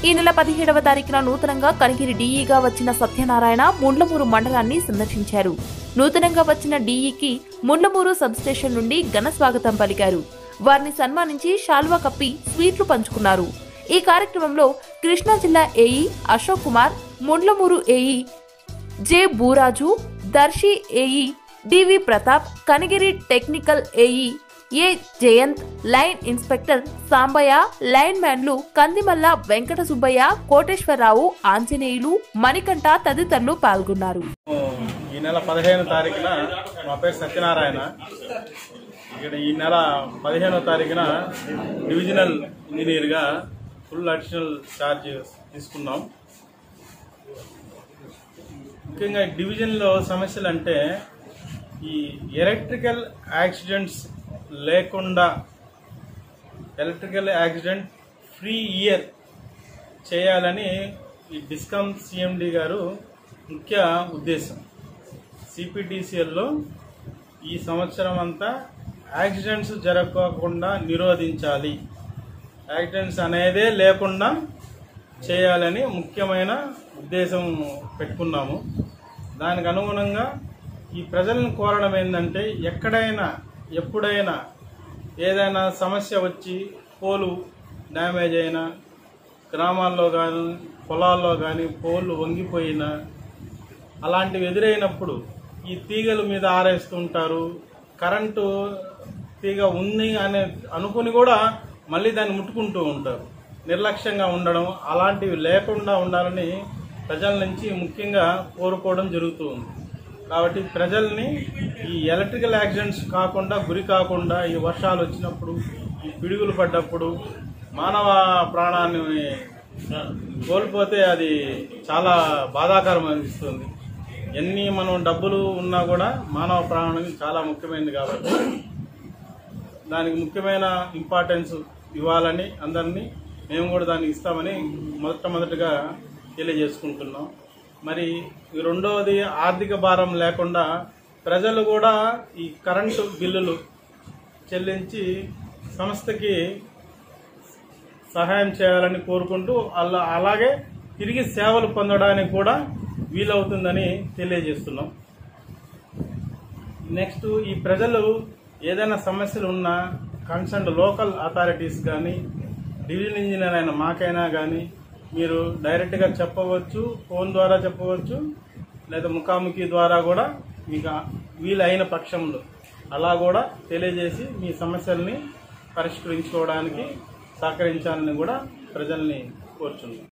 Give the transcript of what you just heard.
ఈ నెల పదిహేడవ తారీఖున నూతనంగా కనిగిరి డీఈగా వచ్చిన సత్యనారాయణ ముండ్లమూరు మండలాన్ని సందర్శించారు నూతనంగా వచ్చిన డీఈకి ముండ్లమూరు సబ్స్టేషన్ నుండి ఘన స్వాగతం పలికారు వారిని సన్మానించి శాల్వా కప్పి స్వీట్లు పంచుకున్నారు ఈ కార్యక్రమంలో కృష్ణా జిల్లా AE Ashok Kumar Mundlamuru AE J Booraju Darsi AE DV Pratap Kanigiri technical AE A Jayant line inspector Sambaiah line మ్యాన్లు కందిమల్ల వెంకట సుబ్బయ్య కోటేశ్వరరావు ఆంజనేయులు మణికంఠ తదితరులు పాల్గొన్నారు ఈ నెల పదిహేను తారీఖున మా పేరు సత్యనారాయణ ఇక్కడ ఈ నెల పదిహేనో తారీఖున డివిజనల్ ఇంజనీర్గా ఫుల్ అడిషనల్ ఛార్జ్ తీసుకున్నాం ముఖ్యంగా ఈ డివిజన్లో సమస్యలు అంటే ఈ ఎలక్ట్రికల్ యాక్సిడెంట్స్ లేకుండా ఎలక్ట్రికల్ యాక్సిడెంట్ ఫ్రీ ఇయర్ చేయాలని ఈ డిస్కమ్ సిఎండి గారు ముఖ్య ఉద్దేశం సిపిడిసిఎల్లో ఈ సంవత్సరం అంతా యాక్సిడెంట్స్ జరగకుండా నిరోధించాలి యాక్సిడెంట్స్ అనేదే లేకుండా చేయాలని ముఖ్యమైన ఉద్దేశం పెట్టుకున్నాము దానికి అనుగుణంగా ఈ ప్రజలను కోరడం ఏంటంటే ఎక్కడైనా ఎప్పుడైనా ఏదైనా సమస్య వచ్చి పోలు డ్యామేజ్ అయినా గ్రామాల్లో కానీ పొలాల్లో కానీ పోలు వంగిపోయినా అలాంటివి ఎదురైనప్పుడు ఈ తీగల మీద ఆరేస్తుంటారు కరెంటు తీగ ఉంది అనే అనుకుని కూడా మళ్ళీ దాన్ని ముట్టుకుంటూ ఉంటారు నిర్లక్ష్యంగా ఉండడం అలాంటివి లేకుండా ఉండాలని ప్రజల నుంచి ముఖ్యంగా కోరుకోవడం జరుగుతూ ఉంది కాబట్టి ప్రజల్ని ఈ ఎలక్ట్రికల్ యాక్సిడెంట్స్ కాకుండా గురి కాకుండా ఈ వర్షాలు వచ్చినప్పుడు ఈ పిడుగులు పడ్డప్పుడు మానవ ప్రాణాన్ని కోల్పోతే అది చాలా బాధాకరం అనిపిస్తుంది ఎన్ని మనం డబ్బులు ఉన్నా కూడా మానవ ప్రాణం చాలా ముఖ్యమైనది కాబట్టి దానికి ముఖ్యమైన ఇంపార్టెన్స్ ఇవ్వాలని అందరినీ మేము కూడా దాన్ని ఇస్తామని మొట్టమొదటిగా తెలియజేసుకుంటున్నాం మరి ఈ రెండవది ఆర్థిక భారం లేకుండా ప్రజలు కూడా ఈ కరెంటు బిల్లులు చెల్లించి సంస్థకి సహాయం చేయాలని కోరుకుంటూ అలా అలాగే తిరిగి సేవలు పొందడానికి కూడా వీలవుతుందని తెలియజేస్తున్నాం నెక్స్ట్ ఈ ప్రజలు ఏదైనా సమస్యలు ఉన్నా కన్సర్న్ లోకల్ అథారిటీస్ కానీ డివిజన్ ఇంజనీర్ అయిన మాకైనా కానీ మీరు డైరెక్ట్గా చెప్పవచ్చు ఫోన్ ద్వారా చెప్పవచ్చు లేదా ముఖాముఖి ద్వారా కూడా మీకు వీలైన పక్షంలో అలా కూడా తెలియజేసి మీ సమస్యల్ని పరిష్కరించుకోవడానికి సహకరించాలని కూడా ప్రజల్ని కోరుచున్నాం